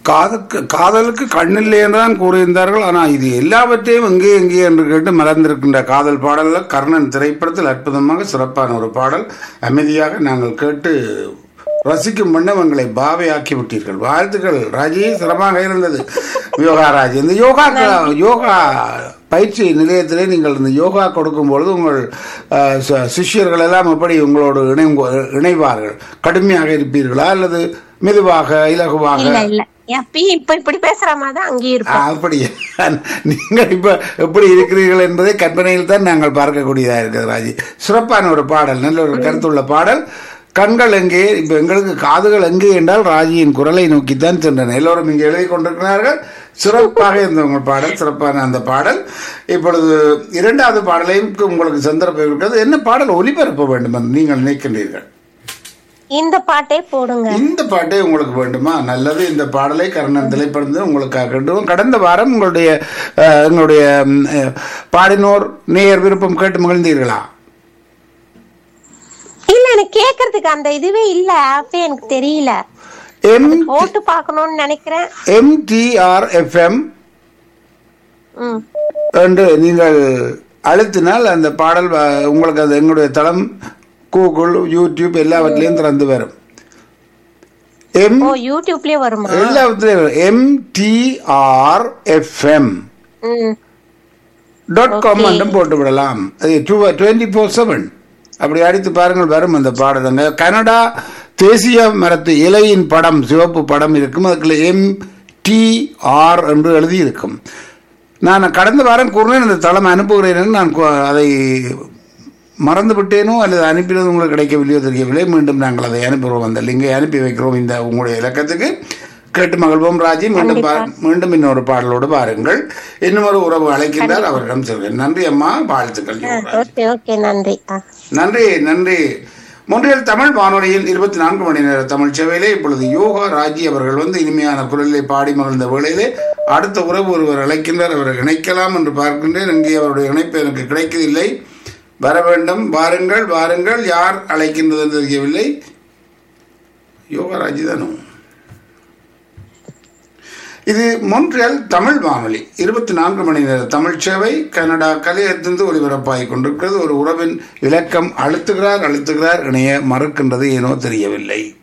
காதலுக்கு காதலுக்கு கண்ணில்லை என்றுதான் கூறியிருந்தார்கள் ஆனால் இது எல்லாவற்றையும் எங்கே எங்கே என்று கேட்டு மலர்ந்திருக்கின்ற காதல் பாடல்கள் கர்ணன் திரைப்படத்தில் அற்புதமாக சிறப்பான ஒரு பாடல் அமைதியாக நாங்கள் கேட்டு ரசிக்கும் வண்ணம் எங்களை பாவையாக்கி விட்டீர்கள் வாழ்த்துக்கள் ராஜி சிரமமாக இருந்தது யோகா ராஜி இந்த யோகா யோகா பயிற்சி நிலையத்திலே நீங்கள் இந்த யோகா கொடுக்கும் பொழுது உங்கள் அஹ், ச- சிஷ்யர்கள் எல்லாம் எப்படி உங்களோடு இணை இணைவார்கள் கடுமையாக இருப்பீர்களா அல்லது மெதுவாக இலகுவாக இல்ல இல்ல எப்பயும் இப்ப இப்படி பேசுற மாதிரி தான் அங்கேயும் இருப்போம் அப்படி நீங்கள் இப்ப எப்படி இருக்கிறீர்கள் என்பதை கற்பனையில் தான் நாங்கள் பார்க்கக்கூடியதா இருக்கிறது ராஜி சிறப்பான ஒரு பாடல் நல்ல ஒரு கருத்துள்ள பாடல் கண்கள் எங்கே இப்ப எங்களுக்கு காதுகள் எங்கே என்றால் ராஜியின் குரலை நோக்கித்தான் சென்றன எல்லோரும் இங்கே எழுதி கொண்டிருக்கிறார்கள் சிறப்பாக இருந்த உங்கள் பாடல் சிறப்பான அந்த பாடல் இப்பொழுது இரண்டாவது பாடலையும் உங்களுக்கு சந்தர்ப்பம் இருக்கிறது என்ன பாடல் ஒலிபரப்ப வேண்டும் என்று நீங்கள் நினைக்கின்றீர்கள் இந்த பாட்டே போடுங்க இந்த பாட்டே உங்களுக்கு வேண்டுமா நல்லது இந்த பாடலை கர்ணன் திரைப்படத்தில் உங்களுக்காக கேட்டுவோம் கடந்த வாரம் உங்களுடைய அஹ், எங்களுடைய ம், அஹ், பாடினோர் நேயர் விருப்பம் கேட்டு மகிழ்ந்தீர்களா இல்ல எனக்கு கேக்குறதுக்கு அந்த இதுவே இல்ல அப்ப எனக்கு தெரியல எம் போட்டு பார்க்கணும்னு நினைக்கிறேன் எம்டிஆர் எஃப்எம் ம் என்று நீங்கள் அழுத்தினால் அந்த பாடல் வ- உங்களுக்கு அது எங்களுடைய தளம் கூகுள் யூடியூப் எல்லாவற்றிலையும் திறந்து வரும் எம் ஓ யூடியூப்லயே வருமா எல்லாவற்றிலையும் எம்டிஆர் எஃப்எம் ம் டாட் காம் என்றும் போட்டு விடலாம் அது டுவெண்ட்டி ஃபோர் செவன் அப்படி அடித்து பாருங்கள் வரும் அந்த பாடலுங்க கனடா தேசிய மரத்து இலையின் படம் சிவப்பு படம் இருக்கும் அதுக்குள்ள எம் டி ஆர் என்று எழுதி இருக்கும் நான் கடந்த வாரம் கூறினேன் இந்த தளம் அனுப்புகிறேன் நான் கு- அதை மறந்து விட்டேனோ அல்லது அனுப்பினது உங்களுக்கு கிடைக்கவில்லையோ தெரியவில்லை மீண்டும் நாங்கள் அதை அனுப்புகிறோம் அந்த லிங்கை அனுப்பி வைக்கிறோம் இந்த உங்களுடைய இலக்கத்துக்கு கேட்டு மகிழ்வோம் ராஜி மீண்டும் பா- மீண்டும் இன்னொரு பாடலோடு பாருங்கள் இன்னும் ஒரு உறவு அழைக்கின்றார் அவரிடம் சொல்கிறேன் நன்றி அம்மா வாழ்த்துக்கள் யுவராஜ். ஓகே ஓகே நன்றி ஆ நன்றி நன்றி மொன்றியல் தமிழ் வானொலியில் இருபத்தி நான்கு மணி நேர தமிழ் சேவையிலே இப்பொழுது யோகா ராஜி அவர்கள் வந்து இனிமையான குரலிலே பாடி மகிழ்ந்த வேளையிலே அடுத்த உறவு ஒருவர் அழைக்கின்றார் அவரை இணைக்கலாம் என்று பார்க்கின்றேன் இங்கே அவருடைய இணைப்பு எனக்கு கிடைக்கவில்லை வர வேண்டும் வாருங்கள் வாருங்கள் யார் அழைக்கின்றது என்று தெரியவில்லை யோகா ராஜி தானோ இது மொன்றியல் தமிழ் வானொலி இருபத்தி நான்கு மணி நேர தமிழ் சேவை கனடா கலையத்திலிருந்து ஒளிபரப்பாகிக் கொண்டிருக்கிறது ஒரு உறவின் இலக்கம் அழுத்துகிறார் அழுத்துகிறார் இணைய மறுக்கின்றது ஏனோ தெரியவில்லை